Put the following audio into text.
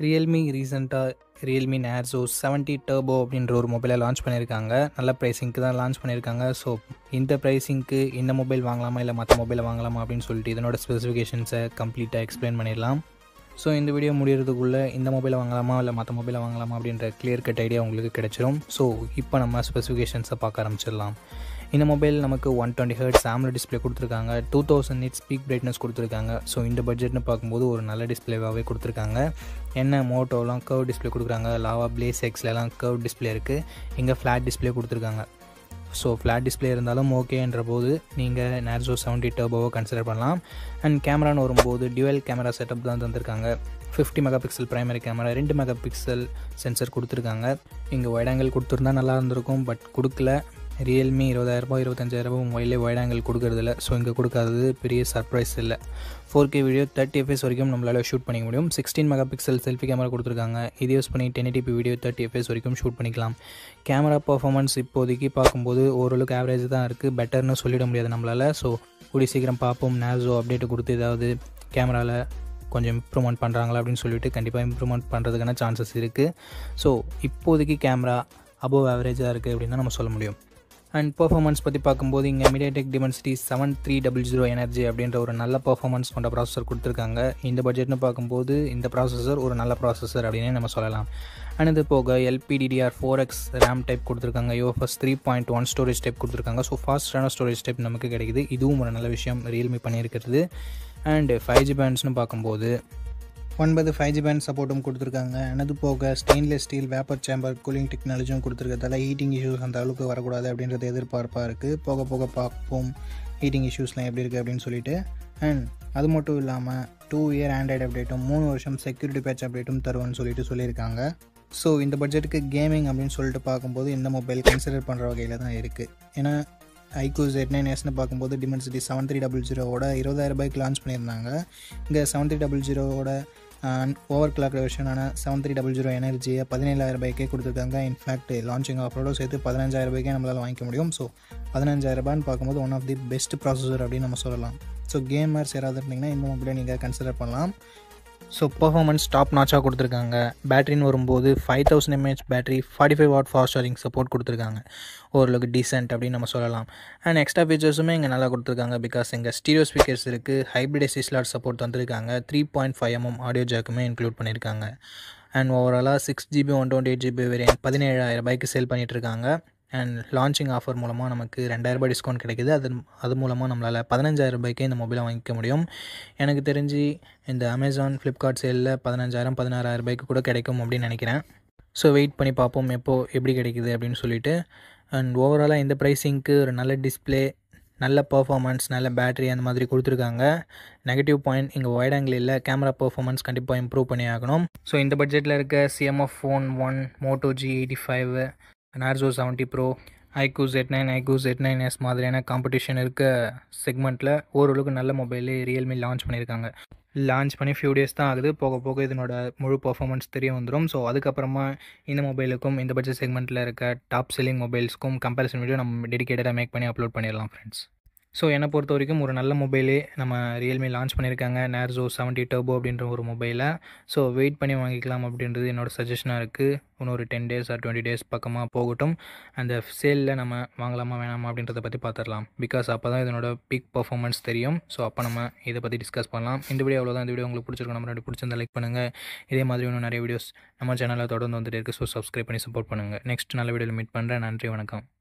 Realme ரீசெண்டாக Realme நேர்ஸோ seventy turbo அப்படின்ற ஒரு மொபைலை லான்ச் பண்ணியிருக்காங்க நல்ல ப்ரைஸிங்க்கு தான் லான்ச் பண்ணியிருக்காங்க ஸோ இந்த ப்ரைஸிங்க்கு இந்த மொபைல் வாங்கலாமா இல்லை மற்ற மொபைலை வாங்கலாமா அப்படின்னு சொல்லிட்டு இதனோட ஸ்பெசிஃபிகேஷன்ஸை கம்ப்ளீட்டாக எக்ஸ்பிளைன் பண்ணிடலாம் ஸோ இந்த வீடியோ முடியறதுக்குள்ளே இந்த மொபைலை வாங்கலாமா இல்லை மற்ற மொபைலை வாங்கலாமா அப்படின்ற கிளியர் கட் ஐடியா உங்களுக்கு கிடைச்சிரும் ஸோ இப்போ நம்ம ஸ்பெசிஃபிகேஷன்ஸை பார்க்க ஆரம்பிச்சிடலாம் இந்த மொபைல் நமக்கு ஒன் டுவெண்ட்டி ஹர்ட்ஸ் ஆம்ல டிஸ்பிளே கொடுத்துருக்காங்க two thousand nits peak brightness கொடுத்துருக்காங்க ஸோ இந்த பட்ஜெட்னு பார்க்கும்போது ஒரு நல்ல டிஸ்பிளேவாகவே கொடுத்துருக்காங்க என்ன மோட்டோலாம் கர்வ் டிஸ்பிளே கொடுக்குறாங்க லாவா பிளேஸ் எக்ஸ்லலாம் கர்வ் டிஸ்பிளே இருக்குது இங்கே ஃப்ளாட் டிஸ்பிளே கொடுத்துருக்காங்க ஸோ ஃப்ளாட் டிஸ்பிளே இருந்தாலும் ஓகேன்ற போது நீங்கள் நேர்ஸோ செவன்ட்டி டர்போவை கன்சிடர் பண்ணலாம் அண்ட் கேமரான்னு வரும்போது டியூவல் கேமரா செட்டப் தான் தந்திருக்காங்க fifty mega pixel primary camera ரெண்டு மெகா பிக்சல் சென்சர் கொடுத்துருக்காங்க இங்கே வைட் ஆங்கிள் கொடுத்துருந்தா நல்லா இருந்திருக்கும் பட் கொடுக்கல ரியல்மி இருபதாயிரரூபா இருபத்தஞ்சாயிரரூபா மொபைலே வைட் ஆங்கிள் கொடுக்கறதில்ல ஸோ இங்கே கொடுக்காதது பெரிய சர்ப்ரைஸ் இல்லை four K video thirty FPS வரைக்கும் நம்மளால் ஷூட் பண்ணிக்க முடியும் sixteen mega pixel selfie camera கொடுத்துருக்காங்க இது யூஸ் பண்ணி ten eighty video thirty FPS வரைக்கும் ஷூட் பண்ணிக்கலாம் கேமரா பர்ஃபார்மன்ஸ் இப்போதைக்கு பார்க்கும்போது ஓரளவுக்கு ஆவரேஜ் தான் இருக்குது பெட்டர்னு சொல்லிட முடியாது நம்மளால் ஸோ கூடி சீக்கிரம் பார்ப்போம் நேர்ஸோ அப்டேட் கொடுத்து ஏதாவது கேமராவில் கொஞ்சம் இம்ப்ரூவ்மெண்ட் பண்ணுறாங்களா அப்படின்னு சொல்லிட்டு கண்டிப்பாக இம்ப்ரூவ்மெண்ட் பண்ணுறதுக்கான சான்சஸ் இருக்குது ஸோ இப்போதைக்கு கேமரா அபோவ் ஆவரேஜாக இருக்குது அப்படின்னு தான் நம்ம சொல்ல முடியும் அண்ட் பர்ஃபார்மன்ஸ் பற்றி பார்க்கும்போது இங்கே MediaTek Dimensity seven three double zero energy அப்படின்ற ஒரு நல்ல பர்ஃபார்மன்ஸ் கொண்ட ப்ராசஸர் கொடுத்துருக்காங்க இந்த பட்ஜெட்னு பார்க்கும்போது இந்த ப்ராசஸர் ஒரு நல்ல ப்ராசஸர் அப்படின்னே நம்ம சொல்லலாம் அண்ட் இது போக LPDDR four X RAM type கொடுத்துருக்காங்க UFS three point one storage type கொடுத்துருக்காங்க ஸோ ஃபாஸ்டான ஸ்டோரேஜ் டைப் நமக்கு கிடைக்குது இதுவும் ஒரு நல்ல விஷயம் ரியல்மி பண்ணியிருக்கிறது அண்டு ஃபைவ் ஜி பேண்ட்ஸ்னு பார்க்கும்போது ஒன்பது ஃபைவ் ஜி பேண்ட் சப்போர்ட்டும் கொடுத்துருக்காங்க அது போக stainless steel vapour chamber cooling டெக்னாலஜியும் கொடுத்துருக்கதால ஹீட்டிங் இஷ்யூஸ் அந்த அளவுக்கு வரக்கூடாது அப்படின்றது எதிர்பார்ப்பாக இருக்குது போக போக பார்ப்போம் ஹீட்டிங் இஷ்யூஸ்லாம் எப்படி இருக்குது அப்படின்னு சொல்லிட்டு அண்ட் அது மட்டும் இல்லாமல் டூ இயர் ஆண்ட்ராய்டு அப்டேட்டும் மூணு வருஷம் செக்யூரிட்டி பேட்ச் அப்டேட்டும் தருவோம்னு சொல்லிட்டு சொல்லியிருக்காங்க ஸோ இந்த பட்ஜெட்டுக்கு கேமிங் அப்படின்னு சொல்லிட்டு பார்க்கும்போது இந்த மொபைல் கன்சிடர் பண்ணுற வகையில் தான் இருக்குது ஏன்னா ஐக்கூ ஜெட் நைன் எஸ்னு பார்க்கும்போது டிமென்சிட்டி செவன் த்ரீ டபுள் ஜீரோவோட இருபதாயிரம் ரூபாய்க்கு லான்ச் பண்ணியிருந்தாங்க இங்கே செவன் த்ரீ டபுள் ஜீரோவோட ஓவர் கிளாக் வெர்ஷனான செவன் த்ரீ டபுள் ஜீரோ எனர்ஜியை பதினேழாயிரம் ரூபாய்க்கே கொடுத்துருக்காங்க இன்ஃபேக்ட் லான்ச்சிங் ஆஃபரோட சேர்த்து பதினஞ்சாயிரம் ரூபாய்க்கே நம்மளால் வாங்கிக்க முடியும் ஸோ பதினஞ்சாயிரம் ரூபான்னு பார்க்கும்போது one of the best processor அப்படின்னு நம்ம சொல்லலாம் ஸோ கேமர்ஸ் யாராவது இருந்தீங்கன்னா இந்த மொபைலை நீங்கள் கன்சிடர் பண்ணலாம் ஸோ பர்ஃபார்மன்ஸ் டாப் நாச்சாக கொடுத்துருக்காங்க பேட்டரின்னு வரும்போது five thousand mAh battery forty five watt fast charging support கொடுத்துருக்காங்க ஓரளவுக்கு டீசென்ட் அப்படின்னு நம்ம சொல்லலாம் அண்ட் எக்ஸ்ட்ரா ஃபீச்சர்ஸுமே இங்கே நல்லா கொடுத்துருக்காங்க பிகாஸ் இங்கே ஸ்டீரியோ ஸ்பீக்கர்ஸ் இருக்குது ஹைப்ரிட் எஸ்டி ஸ்லாட் சப்போர்ட் தந்திருக்காங்க three point five mm audio ஜாக்குமே இன்க்ளூட் பண்ணியிருக்காங்க அண்ட் ஓவராலாக six GB one twenty eight GB variant பதினேழாயிரம் ரூபாய்க்கு சேல் பண்ணிகிட்ருக்காங்க அண்ட் லான்ச்சிங் ஆஃபர் மூலமாக நமக்கு ரெண்டாயிரரூபா டிஸ்கவுண்ட் கிடைக்குது அது அது மூலமாக நம்மளால் பதினஞ்சாயிரம் ரூபாய்க்கே இந்த மொபைலை வாங்கிக்க முடியும் எனக்கு தெரிஞ்சு இந்த அமேசான் ஃப்ளிப்கார்ட் சேலில் பதினஞ்சாயிரம் பதினாறாயிரம் ரூபாய்க்கு கூட கிடைக்கும் அப்படின்னு நினைக்கிறேன் ஸோ வெயிட் பண்ணி பார்ப்போம் எப்போது எப்படி கிடைக்குது அப்படின்னு சொல்லிட்டு அண்ட் ஓவராலாக இந்த ப்ரைஸிங்க்கு ஒரு நல்ல டிஸ்பிளே நல்ல பர்ஃபார்மன்ஸ் நல்ல பேட்டரி அந்த மாதிரி கொடுத்துருக்காங்க நெகட்டிவ் பாயிண்ட் இங்கே வைட் ஆங்கிள் இல்லை கேமரா பர்ஃபார்மன்ஸ் கண்டிப்பாக இம்ப்ரூவ் பண்ணி ஆகணும் ஸோ இந்த பட்ஜெட்டில் இருக்க CMF phone one Moto G eighty five Narzo seventy pro iQOO Z nine iQOO Z nine S மாதிரியான காம்படிஷன் இருக்க செக்மெண்ட்டில் ஓரளவுக்கு நல்ல மொபைலே ரியல்மி லான்ச் பண்ணியிருக்காங்க லான்ச் பண்ணி ஃபியூ டேஸ் தான் ஆகுது போக போக இதனோட முழு பர்ஃபார்மன்ஸ் தெரிய வந்துடும் ஸோ அதுக்கப்புறமா இந்த மொபைலுக்கும் இந்த பட்ஜெட் செக்மெண்ட்டில் இருக்க டாப் செல்லிங் மொபைல்ஸ்க்கும் கம்பேரிசன் வீடியோ நம்ம டெடிக்கேட்டடாக மேக் பண்ணி அப்லோட் பண்ணிடலாம் ஃப்ரெண்ட்ஸ் ஸோ என்னை பொறுத்த வரைக்கும் ஒரு நல்ல மொபைலே நம்ம ரியல்மி லான்ச் பண்ணியிருக்காங்க நேர்ஸோ செவன்ட்டி டர்போ அப்படின்ற ஒரு மொபைலை ஸோ வெயிட் பண்ணி வாங்கிக்கலாம் அப்படின்றது என்னோடய சஜஷனாக இருக்குது இன்னொரு ten days or twenty days பக்கமாக போகட்டும் அந்த சேலில் நம்ம வாங்கலாமா வேணாமா அப்படின்றத பற்றி பார்த்துடலாம் பிகாஸ் அப்போ தான் இதனோட பீக் பர்ஃபார்மன்ஸ் தெரியும் ஸோ அப்போ நம்ம இதை பற்றி டிஸ்கஸ் பண்ணலாம் இந்த வீடியோ அவ்வளோதான் இந்த வீடியோ உங்களுக்கு பிடிச்சிருக்கும் நம்ம ரெண்டு பிடிச்சிருந்தா லைக் பண்ணுங்கள் இதே மாதிரி இன்னும் நிறைய வீடியோஸ் நம்ம சேனலில் தொடர்ந்து வந்துட்டு இருக்குது ஸோ சப்ஸ்கிரைப் பண்ணி சப்போர்ட் பண்ணுங்கள் நெக்ஸ்ட் நல்ல வீடியோவில் மீட் பண்ணுறேன் நன்றி வணக்கம்